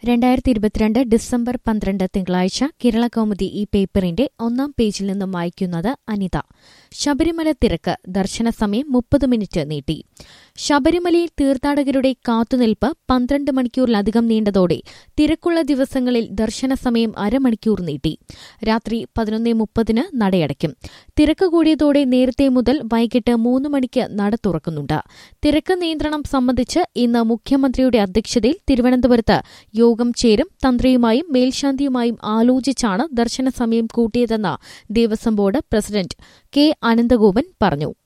രണ്ടായിരത്തി ഇരുപത്തിരണ്ട് ഡിസംബർ പന്ത്രണ്ട് തിങ്കളാഴ്ച കേരള കൗമുദി ഈ പേപ്പറിന്റെ ഒന്നാം പേജിൽ നിന്നും വായിക്കുന്നത് അനിത ശബരിമല തിരക്ക് ദർശന സമയം മുപ്പത് മിനിറ്റ് നീട്ടി ശബരിമലയിൽ തീർത്ഥാടകരുടെ കാത്തുനിൽപ്പ് പന്ത്രണ്ട് മണിക്കൂറിലധികം നീണ്ടതോടെ തിരക്കുള്ള ദിവസങ്ങളിൽ ദർശന സമയം അരമണിക്കൂർ നീട്ടി രാത്രി പതിനൊന്ന് മുപ്പതിന് നടയടയ്ക്കും തിരക്ക് കൂടിയതോടെ നേരത്തെ മുതൽ വൈകിട്ട് മൂന്ന് മണിക്ക് നട തുറക്കുന്നുണ്ട് തിരക്ക് നിയന്ത്രണം സംബന്ധിച്ച് ഇന്ന് മുഖ്യമന്ത്രിയുടെ അധ്യക്ഷതയിൽ തിരുവനന്തപുരത്ത് യോഗം ചേരും തന്ത്രിയുമായും മേൽശാന്തിയുമായും ആലോചിച്ചാണ് ദർശന സമയം കൂട്ടിയതെന്ന് Devaswom board president K Ananthagopan പറഞ്ഞു